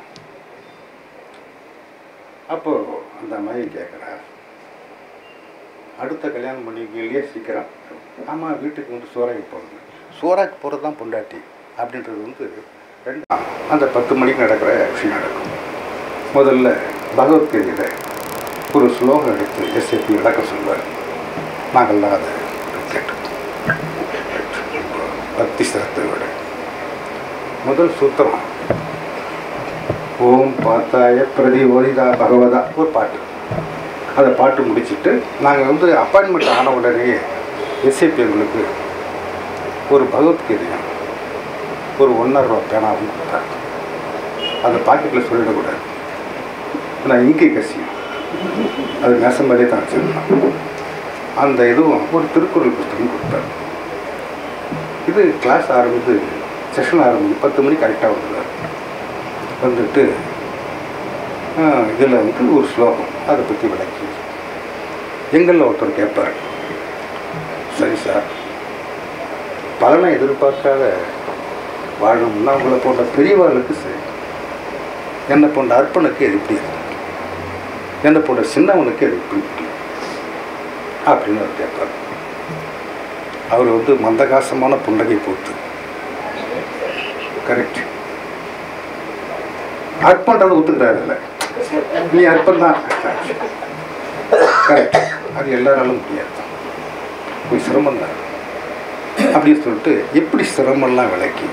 அப்போ அந்த மனைவி கேட்குறா அடுத்த கல்யாணம் பண்ணிக்கலையே சீக்கிரம் ஆமாம் வீட்டுக்கு வந்து சோறாக்கி போகணும் சோறாக்கு போகிறது தான் பொண்டாட்டி அப்படின்றது வந்து ரெண்டு அந்த பத்து மணிக்கு நடக்கிற விஷயம் நடக்கும் முதல்ல பகவத்கீதையில் ஒரு ஸ்லோகம் எடுத்து எஸ்ஏபி விளக்க சொல்வார் நாங்கள்லாம் அதை கேட்டோம் பக்தி சிரத்தையோட முதல் சூத்திரம் ஓம் பார்த்தாய பிரதி ஓதிதா பகவதா ஒரு பாட்டு அதை பாட்டு முடிச்சிட்டு நாங்கள் வந்து அப்பாயின்மெண்ட் ஆன உடனேயே எஸ்ஏபி எங்களுக்கு ஒரு பகவத்கீதையும் ஒரு ஒன்றரை ரூபா பேனாவும் கொடுத்தாரு அந்த பாக்கெட்டில் சொல்லிடக்கூடாது நான் இங்கி கசியும் அது நெசம் மாதிரியே தான் வச்சுருந்தோம் அந்த இதுவும் ஒரு திருக்குறள் புத்தகம் கொடுத்தாரு இது கிளாஸ் ஆரம்பித்து செஷன் ஆரம்பிச்சு பத்து மணிக்கு கரெக்டாக வந்துடுவார் வந்துட்டு இதில் வந்து ஒரு ஸ்லோகம் அதை பற்றி விளக்கி எங்களில் ஒருத்தர் கேட்பார் சரி சார் பலனை எதிர்பார்க்காத வாழணும்னா உங்களை போன்ற பெரியவர்களுக்கு சரி என்னை போன்ற அர்ப்பனுக்கு இது எப்படி இருக்கு என்னை போன்ற சின்னவனுக்கு அது எப்படி இருக்கு அப்படின்னு அவர் கேட்பார் அவர் வந்து மந்தகாசமான புன்னகை போட்டு கரெக்ட் அர்ப்பன்றதை ஒத்துக்கிறாரு இல்லை நீ அர்ப்பம் தான் கரெக்ட் அது எல்லாராலும் முடியாது போய் சிரமம் தான் அப்படின்னு சொல்லிட்டு எப்படி சிரமம்லாம் விளக்கி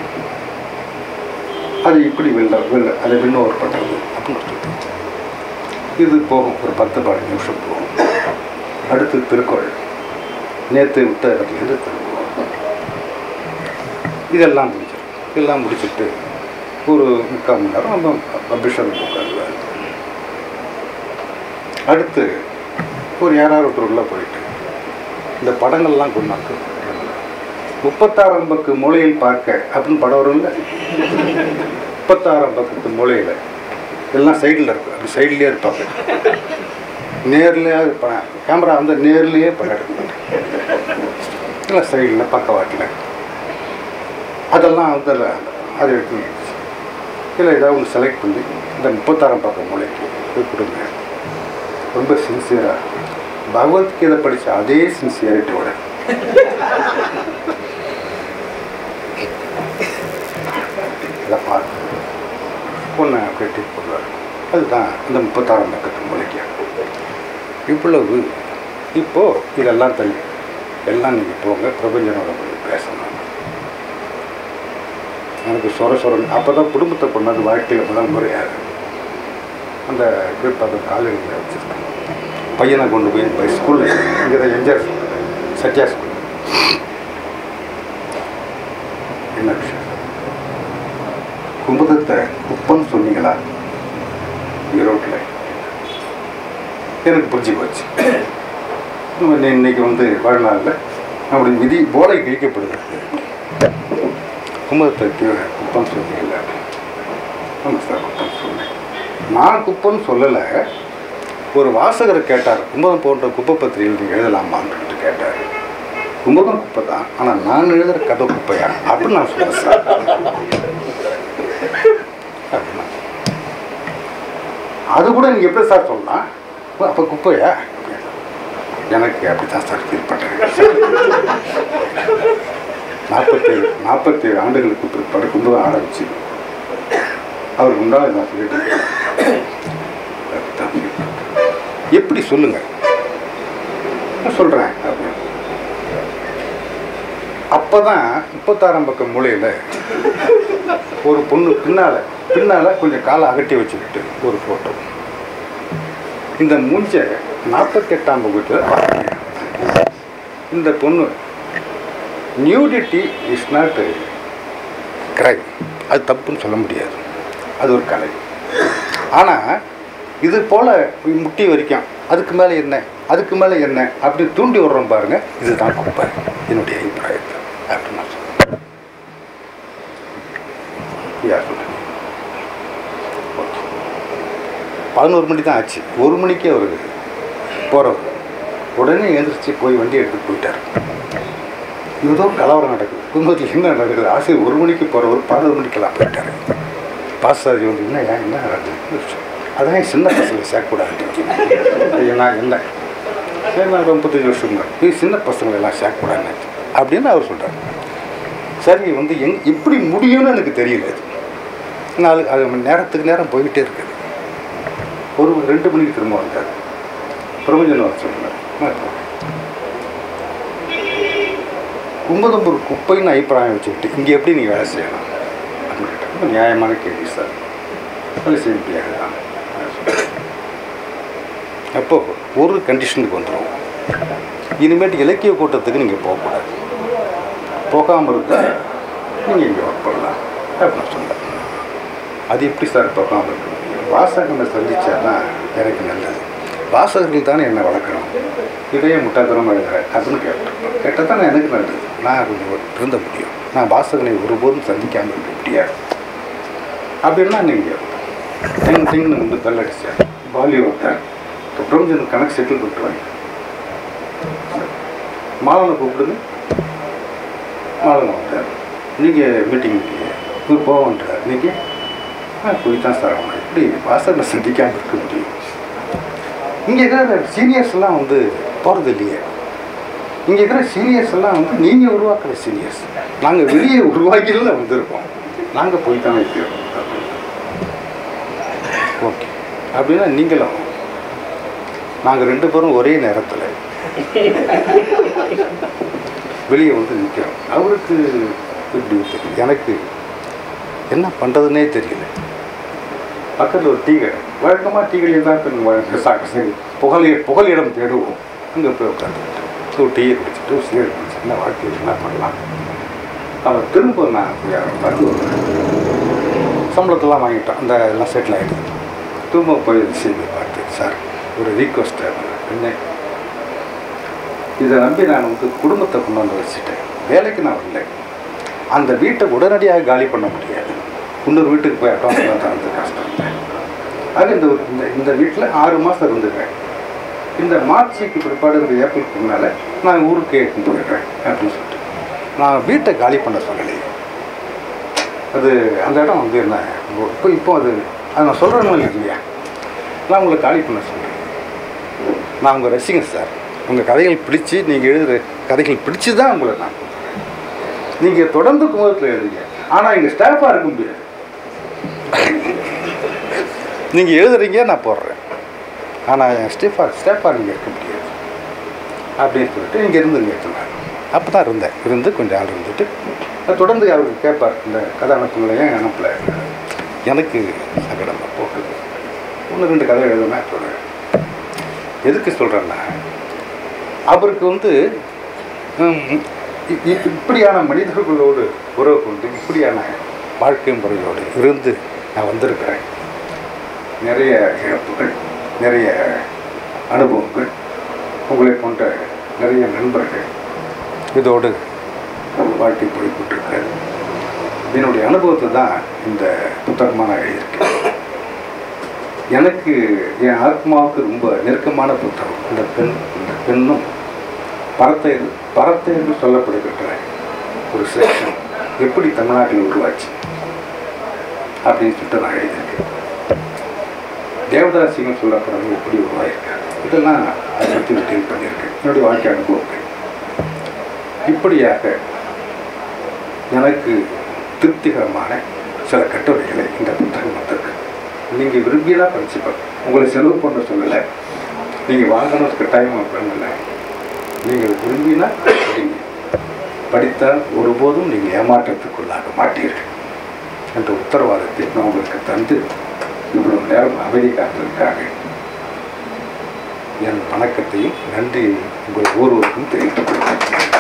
அது இப்படி வெல்ல வெல்ல அதை விண்ணோர் பண்ணுறது அப்படின்னு சொல்லிட்டு இது போகும் ஒரு பத்து பதினஞ்சு நிமிஷம் போகும் அடுத்து திருக்குறள் நேற்று விட்ட இடத்துலேருந்து திருக்குறள் இதெல்லாம் முடிச்சிடும் இதெல்லாம் முடிச்சுட்டு ஒரு முக்கால் மணி நேரம் நம்ம அபிஷேகம் உட்காருவார் அடுத்து ஒரு யாராவது ஒருத்தர் உள்ள போயிட்டு இந்த படங்கள்லாம் கொண்டாந்து முப்பத்தாறாம் பக்கு மூலையில் பார்க்க அப்படின்னு படம் வரும்ல முப்பத்தாறாம் பக்கத்து மூலையில் எல்லாம் சைடில் இருக்கும் அப்படி சைட்லேயே இருப்பாங்க நேர்லேயே இருப்பாங்க கேமரா வந்து நேர்லேயே படம் எடுக்கும் இல்லை சைடில் பக்கவாட்டில் அதெல்லாம் வந்து அதில் அதை எடுத்து இல்லை ஏதாவது ஒன்று செலக்ட் பண்ணி இந்த முப்பத்தாறாம் பக்கம் மூலைக்கு போய் கொடுங்க ரொம்ப சின்சியராக பகவத்கீதை படித்த அதே சின்சியரிட்டியோட இதை பார்த்து பொண்ணை கட்டி போடுவார் அதுதான் இந்த முப்பத்தாறாம் பக்கத்து மூலைக்கு இவ்வளவு இப்போது இதெல்லாம் தள்ளி எல்லாம் நீங்கள் போங்க பிரபஞ்சனோட போய் பேசணும் எனக்கு சொர சொரன் அப்போ தான் குடும்பத்தை கொண்டாந்து வாழ்க்கையில் முதல் முறையாக அந்த ட்ரிப் அந்த காலேஜில் வச்சுருக்கேன் பையனை கொண்டு போய் போய் ஸ்கூலில் இங்கே தான் எம்ஜிஆர் சத்யா ஸ்கூல் என்ன விஷயம் குமுதத்தை குப்பம் சொன்னீங்களா ஈரோட்டில் எனக்கு புரிஞ்சு போச்சு இன்னும் இன்னைக்கு வந்து வாழ்நாளில் அப்படி விதி போதை கிழிக்கப்படுது குமுதத்தை குப்பம் சொன்னீங்களா ஆமாம் சார் குப்பம் சொன்னேன் நான் குப்பம்னு சொல்லலை ஒரு வாசகர் கேட்டார் கும்பகம் போன்ற குப்பை பத்திரிகையில் நீங்கள் எழுதலாமான்னு கேட்டார் கும்பகம் குப்பை தான் ஆனால் நான் எழுதுகிற கதை குப்பையா அப்படின்னு நான் சொல்லுவேன் சார் அப்படின்னா. அது கூட நீங்கள் எப்படி சார் சொல்லலாம் அப்போ குப்பையா எனக்கு அப்படி தான் சார் ஃபீல் பண்ணுறேன் நாற்பத்தேழு நாற்பத்தேழு ஆண்டுகளுக்கு பிற்பாடு கும்பகம் ஆரம்பிச்சு அவருக்கு உண்டாக நான் சொல்லிட்டு இருக்கேன். அப்படித்தான் feel பண்றேன். எப்படி சொல்லுங்க நான் சொல்கிறேன் அப்படின்னு அப்பதான் முப்பத்தாறாம் பக்கம் மூலையில் ஒரு பொண்ணு பின்னால் பின்னால் கொஞ்சம் காலை அகட்டி வச்சுக்கிட்டு ஒரு ஃபோட்டோ இந்த மூஞ்ச நாற்பத்தெட்டாம் வகுப்பில் இந்த பொண்ணு நியூடிட்டி இஸ் நாட் கிரைம் அது தப்புன்னு சொல்ல முடியாது அது ஒரு கலை ஆனால் இது போல் முட்டி வரைக்கும் அதுக்கு மேலே என்ன அதுக்கு மேலே என்ன அப்படி தூண்டி விடுறோம் பாருங்க இதுதான் குப்பை என்னுடைய அபிப்பிராயத்தை அப்படின்னு நான் சொல்றேன் யார் சொல்றேன் ஓகே பதினோரு மணி தான் ஆச்சு ஒரு மணிக்கே அவர் போகிறவர் உடனே எழுந்திரிச்சு போய் வண்டி எடுத்துட்டு போயிட்டார் ஏதோ கலவரம் நடக்குது குடும்பத்தில் என்ன நடக்குது ஆசிரியர் ஒரு மணிக்கு போகிறவர் பதினோரு மணிக்கெல்லாம் போயிட்டார் பாஸ்தாஜி வந்து என்ன ஏன் என்ன நடக்குது அதான் என் சின்ன பசங்களை சேர்க்கக்கூடாது ஏன்னா என்ன சரி நான் முப்பத்தஞ்சு வருஷம் இது சின்ன பசங்களை எல்லாம் சேர்க்கக்கூடாதுன்னு அப்படின்னு அவர் சொல்கிறார் சரி வந்து எங் எப்படி முடியும்னு எனக்கு தெரியல அது நாலு அது நேரத்துக்கு நேரம் போய்கிட்டே இருக்குது ஒரு ரெண்டு மணிக்கு திரும்ப வந்தார் பிரபஞ்சன் வர சொன்னார் நான் போறேன். கும்பதம்பூர் குப்பைன்னு அபிப்பிராயம் வச்சுக்கிட்டு இங்கே எப்படி நீங்கள் வேலை செய்யலாம் அப்படின்னு கேட்டார். ரொம்ப நியாயமான கேள்வி சார் வேலை செய்ய முடியாது தான் அப்போ ஒரு கண்டிஷனுக்கு வந்துடும் இனிமேட்டு இலக்கிய கூட்டத்துக்கு நீங்கள் போகக்கூடாது போகாமல் இருந்தா நீங்கள் இங்கே ஒர்க் பண்ணலாம் அப்படின்னு சொன்னேன் அது எப்படி சார் போகாமல் இருக்க முடியும் வாசகனை சந்திச்சாதான் எனக்கு நல்லது வாசகர்கள் தானே என்னை வளர்க்கணும் இதையே முட்டாள்தனமாக எழுதுறேன் அப்படின்னு கேட்டிருப்பேன் கேட்டால் தான் எனக்கு நல்லது நான் கொஞ்சம் திருந்த முடியும் நான் வாசகனை ஒருபோதும் சந்திக்காமல் இருக்க முடியாது அப்படின்னா நீங்கள் டிங் டிங்னு வந்து பெல் அடிச்சேன் பாலி வந்தேன் பிரபஞ்சன் கணக்கு செட்டில் பண்ணிட்டுருவாங்க மாலனை கூப்பிடுங்க மாலனை வந்தார் நீங்கள் மீட்டிங் இவர் போவோன்றார் நீங்கள் ஆ போய் தான் சார் அவனை எப்படி வாசகனை சந்திக்காமல் இருக்க முடியும் இங்கே இருக்கிற சீனியர்ஸ் எல்லாம் வந்து போகிறது இல்லையே இங்கே இருக்கிற சீனியர்ஸ் எல்லாம் வந்து நீங்கள் உருவாக்குற சீனியர்ஸ் நாங்கள் வெளியே உருவாக்கியில் வந்திருக்கோம் நாங்கள் போய் தான் வைக்கிறோம் ஓகே அப்படின்னா நீங்களும் நாங்கள் ரெண்டு பேரும் ஒரே நேரத்தில் வெளியே வந்து நிற்கிறோம் அவருக்கு இப்படி தெரியும் எனக்கு என்ன பண்ணுறதுனே தெரியல பக்கத்தில் ஒரு டீ கடை வழக்கமாக டீ கடையில் தான் இப்போ சாக்க சரி புகழ் புகலிடம் தேடுவோம் அங்கே போய் உட்காந்துக்கிட்டு ஒரு டீயை குடிச்சிட்டு ஒரு சிகரெட் குடிச்சிட்டு என்ன வாழ்க்கையில் என்ன பண்ணலாம் அவர் திரும்ப நான் போய் அவரை பார்த்து வருவேன் சம்பளத்தெல்லாம் வாங்கிட்டோம் அந்த எல்லாம் செட்டில் ஆகிடுது திரும்ப போய் சிபி பார்த்து சார் ஒரு ரிக்வஸ்ட் என்ன இதை நம்பி நான் வந்து குடும்பத்தை கொண்டு வந்து வச்சுட்டேன் வேலைக்கு நான் வரல அந்த வீட்டை உடனடியாக காலி பண்ண முடியாது இன்னொரு வீட்டுக்கு போய் அட்வான்ஸ் தரது கஷ்டம் இல்லை அது இந்த இந்த இந்த வீட்டில் ஆறு மாதம் இருந்துக்கிறேன் இந்த மார்ச்சுக்கு பிற்பாடு இந்த ஏப்ரலுக்கு முன்னால் நான் ஊருக்கு எடுத்துட்டு போயிடுறேன் அப்படின்னு சொல்லிட்டு நான் வீட்டை காலி பண்ண சொல்லலையே அது அந்த இடம் வந்து என்ன இப்போ இப்போ அது அது நான் சொல்கிறேன்னு இல்லையா நான் உங்களை காலி பண்ண சொல்கிறேன் நான் உங்கள் ரசிகன் சார் உங்கள் கதைகள் பிடிச்சி நீங்கள் எழுதுகிற கதைகள் பிடிச்சி தான் உங்களை நான் கூப்பிடுறேன் நீங்கள் தொடர்ந்து குமுதத்தில் எழுதுங்க ஆனால் இங்கே ஸ்டாஃபாக இருக்க முடியாது நீங்கள் எழுதுறீங்க நான் போடுறேன் ஆனால் என் ஸ்டீஃபாக ஸ்டாஃபாக நீங்கள் இருக்க முடியாது அப்படின்னு சொல்லிட்டு இங்கே இருந்து இங்கே சொன்னார் அப்போ தான் இருந்தேன் இருந்து கொஞ்சம் ஆள் இருந்துட்டு அது தொடர்ந்து அவருக்கு கேட்பார் இந்த கதை அனுப்புங்களை ஏன் அனுப்பல எனக்கு சங்கடமாக போகுது ஒன்று ரெண்டு கதை எழுதுனா சொல்கிறேன் எதுக்கு சொல்கிறேன்னா அவருக்கு வந்து ஹம், இ- இ- இப்படியான மனிதர்களோடு உறவு கொண்டு இப்படியான வாழ்க்கை முறையோடு இருந்து நான் வந்திருக்கிறேன் நிறைய இழப்புகள் நிறைய அனுபவங்கள் உங்களை போன்ற நிறைய நண்பர்கள் இதோடு வாழ்க்கை போய்கொண்டிருக்கிறது என்னுடைய அனுபவத்தை தான் இந்த புத்தகமாக நான் எழுதியிருக்கேன் எனக்கு என் ஆத்மாவுக்கு ரொம்ப நெருக்கமான புத்தகம் இந்த பெண் இந்த பெண்ணும் பரத்தை பரத்தை என்று சொல்லப்படுகின்ற ஒரு செக்ஷன் எப்படி தமிழ்நாட்டில் உருவாச்சு அப்படின்னு சொல்லிட்டு நான் எழுதியிருக்கேன் தேவதாசிகள் சொல்லப்படுறது எப்படி உருவாயிருக்காங்க இதெல்லாம் அதை பற்றி டீல் பண்ணியிருக்கேன் என்னுடைய வாழ்க்கை அனுபவங்கள் இப்படியாக எனக்கு திருப்திகரமான சில கட்டுரைகளை இந்த புத்தகம் வந்திருக்கு நீங்கள் விரும்பினா படிச்சுப்பாங்க உங்களை செலவு பண்ண சொல்லலை நீங்கள் வாங்கணும் கட்டாயம் பண்ணலை நீங்கள் விரும்பினா படிங்க படித்தால் ஒருபோதும் நீங்கள் ஏமாற்றத்துக்குள்ளாக மாட்டீர்கள் என்ற உத்தரவாதத்தை நான் உங்களுக்கு தந்து இவ்வளவு நேரம் அமைதி காத்திருக்காங்க என் வணக்கத்தையும் நன்றியையும் உங்கள் ஒவ்வொருவருக்கும் தெரிவித்துக் கொள்கிறேன்